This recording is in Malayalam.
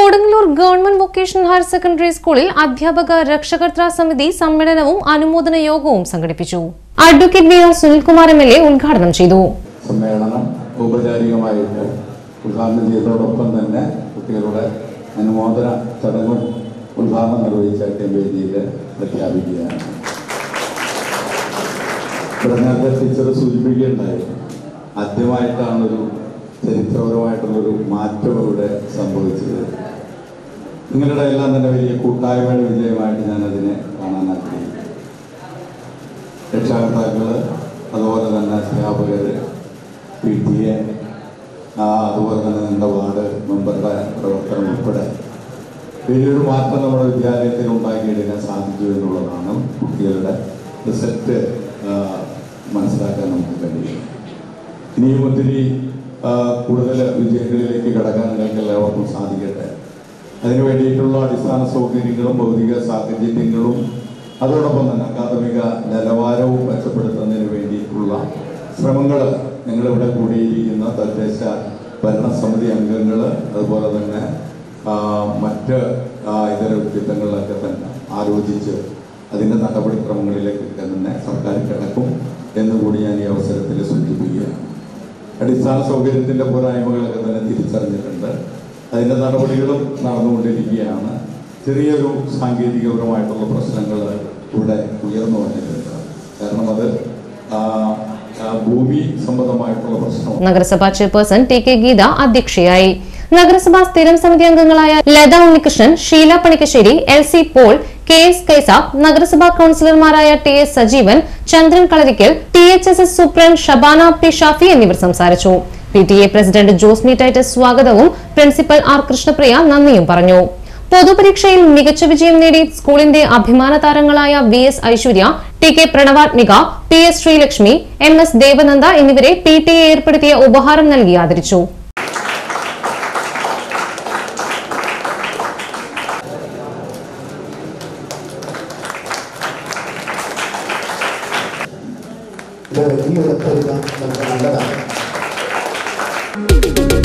Kodungallur government vocational higher secondary സ്കൂളിൽ അധ്യാപക രക്ഷകർത്താ സമിതി സമ്മേളനവും അനുമോദന യോഗവും സംഘടിപ്പിച്ചു advocate V R Sunilkumar M L A ഉദ്ഘാടനം ചെയ്തു സമ്മേളനം ഔപചാരികമായിട്ട് ഉദ്ഘാടനം ചെയ്തതോടൊപ്പം തന്നെ കുട്ടികളുടെ അനുമോദന ചടങ്ങും ഉദ്ഘാടനം നിർവഹിച്ച വേദിയിൽ പ്രഖ്യാപിക്കുകയാണ് ഇവിടെ നേരത്തെ ടീച്ചർ സൂചിപ്പിക്കുകയുണ്ടായി ആദ്യമായിട്ടാണൊരു ചരിത്രപരമായിട്ടുള്ളൊരു മാറ്റം ഇവിടെ സംഭവിച്ചത് നിങ്ങളുടെ എല്ലാം തന്നെ വലിയ കൂട്ടായ്മയുടെ വിജയമായിട്ട് ഞാനതിനെ കാണാൻ ആഗ്രഹിക്കുന്നു രക്ഷാകർത്താക്കള് അതുപോലെ തന്നെ അധ്യാപകർ പി ടി എ അതുപോലെ തന്നെ നിങ്ങളുടെ വാർഡ് മെമ്പറുടെ പ്രവർത്തനം ഉൾപ്പെടെ വലിയൊരു മാറ്റം നമ്മുടെ വിദ്യാലയത്തിൽ ഉണ്ടാക്കിയെടുക്കാൻ സാധിച്ചു എന്നുള്ളതാണ് കുട്ടികളുടെ റിസൾട്ട് മനസ്സിലാക്കാൻ നമുക്ക് കഴിയും ഇനിയും ഒത്തിരി ആ, കൂടുതൽ വിജയങ്ങളിലേക്ക് കടക്കാൻ നിങ്ങൾക്ക് എല്ലാവർക്കും സാധിക്കട്ടെ അതിനു വേണ്ടിയിട്ടുള്ള അടിസ്ഥാന സൗകര്യങ്ങളും ഭൗതിക സാഹചര്യങ്ങളും അതോടൊപ്പം തന്നെ അക്കാദമിക നിലവാരവും മെച്ചപ്പെടുത്തുന്നതിന് വേണ്ടിയിട്ടുള്ള ശ്രമങ്ങൾ നിങ്ങളിവിടെ കൂടിയിരിക്കുന്ന തദ്ദേശ ഭരണസമിതി അംഗങ്ങൾ അതുപോലെ തന്നെ ആ, മറ്റ് ആ, ഇതര വ്യക്തിത്വങ്ങളിലൊക്കെ തന്നെ ആലോചിച്ച് അതിൻ്റെ നടപടിക്രമങ്ങളിലേക്കൊക്കെ തന്നെ സർക്കാർ കിടക്കും എന്നുകൂടി ഞാൻ ഈ അവസരത്തിൽ സൂചിപ്പിക്കുകയാണ് അടിസ്ഥാന സൗകര്യത്തിൻ്റെ പോരായ്മകളൊക്കെ തന്നെ തിരിച്ചറിഞ്ഞിട്ടുണ്ട് അതിൻ്റെ നടപടികളും നടന്നുകൊണ്ടിരിക്കുകയാണ് ചെറിയൊരു സാങ്കേതികപരമായിട്ടുള്ള പ്രശ്നങ്ങൾ ഇവിടെ ഉയർന്നു വന്നിട്ടുണ്ട് കാരണം അത് ആ, ആ, ഭൂമി സംബന്ധമായിട്ടുള്ള പ്രശ്നമാണ് നഗരസഭാ ചെയർപേഴ്സൺ ടി കെ ഗീത അധ്യക്ഷയായി നഗരസഭാ സ്ഥിരം സമിതി അംഗങ്ങളായ Latha Unnikrishnan Sheela Panikkassery L C Paul K S Kaisab നഗരസഭാ കൌൺസിലർമാരായ T S Sajeevan Chandran Kalarikkal T H S S superintendent Shabana P Shafi എന്നിവർ സംസാരിച്ചു P T A president Josmi Titus സ്വാഗതവും പ്രിൻസിപ്പൽ ആർ കൃഷ്ണപ്രിയ നന്ദിയും പറഞ്ഞു പൊതുപരീക്ഷയിൽ മികച്ച വിജയം നേടി സ്കൂളിന്റെ അഭിമാന താരങ്ങളായ V S Aishwarya T K Pranavathmika P S Sreelakshmi M S Devananda എന്നിവരെ പി ടി എ ഏർപ്പെടുത്തിയ ഉപഹാരം നൽകി ആദരിച്ചു ഇത് ഈ ഉറപ്പൊരുക്കാൻ നമുക്ക് നല്ലതാണ്